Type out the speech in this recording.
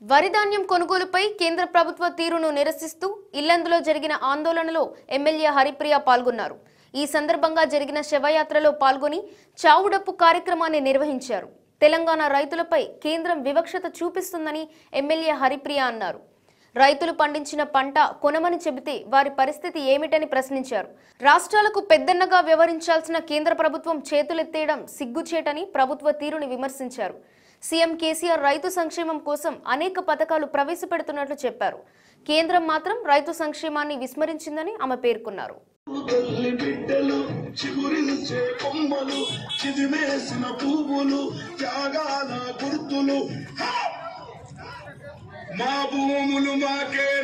వరిధాన్యం కొనుగోలుపై కేంద్ర ప్రభుత్వ తీరును నిరసిస్తూ ఇల్లందులో జరిగిన ఆందోళనలో ఎమ్మెల్యే హరిప్రియ పాల్గొన్నారు ఈ సందర్భంగా జరిగిన శవయాత్రలో పాల్గొని చావుడప్పు కార్యక్రమాన్ని నిర్వహించారు తెలంగాణ రైతులపై కేంద్రం వివక్షత చూపిస్తుందని ఎమ్మెల్యే హరిప్రియ అన్నారు రైతులు పండించిన పంట కొనమని చెబితే వారి పరిస్థితి ఏమిటని ప్రశ్నించారు రాష్ట్రాలకు పెద్దన్నగా వ్యవహరించాల్సిన కేంద్ర ప్రభుత్వం చేతులెత్తేయడం సిగ్గుచేటని ప్రభుత్వ తీరుని విమర్శించారు సీఎం కేసీఆర్ రైతు సంక్షేమం కోసం అనేక పథకాలు ప్రవేశపెడుతున్నట్లు చెప్పారు కేంద్రం మాత్రం రైతు సంక్షేమాన్ని విస్మరించిందని ఆమె పేర్కొన్నారు తల్లి బిడ్డలు చిగురించే కొమ్మలు చిదిమేసిన పువ్వులు త్యాగాల గుర్తులు హా! మా భూములు మాకే